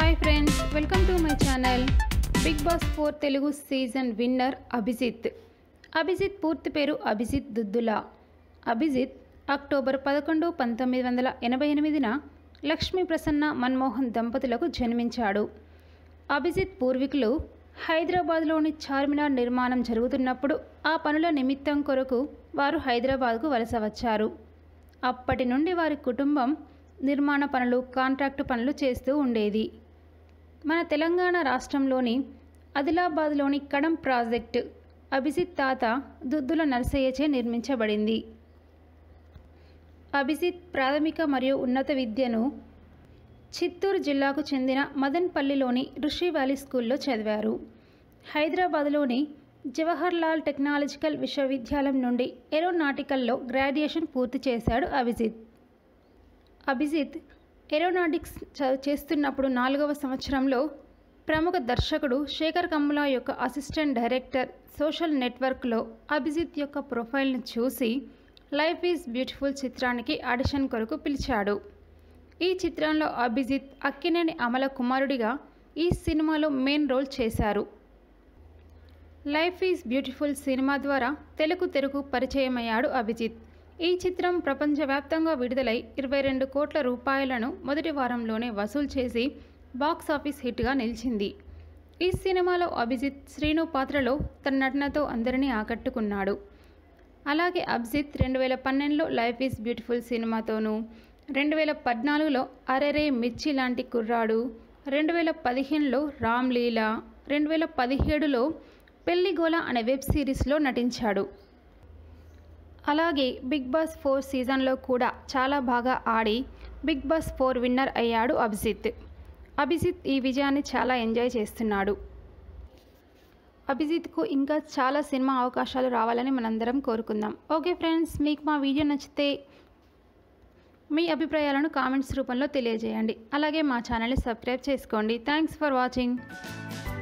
hi friends welcome to my channel Bigg Boss four Telugu season winner Abhijeet Abhijeet పూర్తి పేరు Abhijit దుద్దుల Abhijit October పదకొండు పంతొమ్మిది వందల ఎనభై ఎనిమిదిన లక్ష్మీ ప్రసన్న మన్మోహన్ దంపతులకు జన్మించాడు అభిజిత్ పూర్వీకులు హైదరాబాద్లోని చార్మినార్ నిర్మాణం జరుగుతున్నప్పుడు ఆ పనుల నిమిత్తం కొరకు వారు హైదరాబాద్కు వలస వచ్చారు అప్పటి నుండి వారి కుటుంబం నిర్మాణ పనులు కాంట్రాక్టు పనులు చేస్తూ ఉండేది మన తెలంగాణ రాష్ట్రంలోని ఆదిలాబాద్లోని కడం ప్రాజెక్టు అభిజిత్ తాత దుద్దుల నరసయ్యచే నిర్మించబడింది అభిజిత్ ప్రాథమిక మరియు ఉన్నత విద్యను చిత్తూరు జిల్లాకు చెందిన మదన్పల్లిలోని ఋషి వ్యాలీ స్కూల్లో చదివారు హైదరాబాద్లోని జవహర్లాల్ టెక్నాలజికల్ విశ్వవిద్యాలయం నుండి ఏరోనాటికల్లో గ్రాడ్యుయేషన్ పూర్తి చేశాడు అభిజిత్ అభిజిత్ ఏరోనాటిక్స్ చ- చేస్తున్నప్పుడు నాలుగవ సంవత్సరంలో ప్రముఖ దర్శకుడు శేఖర్ కమ్ముల యొక్క అసిస్టెంట్ డైరెక్టర్ సోషల్ నెట్వర్క్లో అభిజిత్ యొక్క ప్రొఫైల్ను చూసి లైఫ్ ఈజ్ బ్యూటిఫుల్ చిత్రానికి ఆడిషన్ కొరకు పిలిచాడు ఈ చిత్రంలో అభిజిత్ అక్కినేని అమల కుమారుడిగా ఈ సినిమాలో మెయిన్ రోల్ చేశారు లైఫ్ ఈజ్ బ్యూటిఫుల్ సినిమా ద్వారా తెలుగు తెరకు పరిచయమయ్యాడు అభిజిత్ ఈ చిత్రం ప్రపంచవ్యాప్తంగా విడుదలై ఇరవై రెండు కోట్ల రూపాయలను మొదటి వారంలోనే వసూలు చేసి బాక్స్ ఆఫీస్ హిట్గా నిలిచింది ఈ సినిమాలో అభిజిత్ శ్రీను పాత్రలో తన నటనతో అందరినీ ఆకట్టుకున్నాడు అలాగే అభిజిత్ రెండు వేల పన్నెండులో లైఫ్ ఈజ్ బ్యూటిఫుల్ సినిమాతోనూ రెండు వేల పద్నాలుగులో అరెరే మిర్చి లాంటి కుర్రాడు రెండు వేల పదిహేనులో రామ్ లీలా రెండు వేల పదిహేడులో పెళ్లిగోల అనే వెబ్ సిరీస్లో నటించాడు అలాగే బిగ్ బాస్ ఫోర్ సీజన్లో కూడా చాలా బాగా ఆడి బిగ్ బాస్ ఫోర్ విన్నర్ అయ్యాడు అభిజిత్ అభిజిత్ ఈ విజయాన్ని చాలా ఎంజాయ్ చేస్తున్నాడు అభిజిత్కు ఇంకా చాలా సినిమా అవకాశాలు రావాలని మనందరం కోరుకుందాం ఓకే ఫ్రెండ్స్ మీకు మా వీడియో నచ్చితే మీ అభిప్రాయాలను కామెంట్స్ రూపంలో తెలియజేయండి అలాగే మా ఛానల్ని సబ్స్క్రైబ్ చేసుకోండి థ్యాంక్స్ ఫర్ వాచింగ్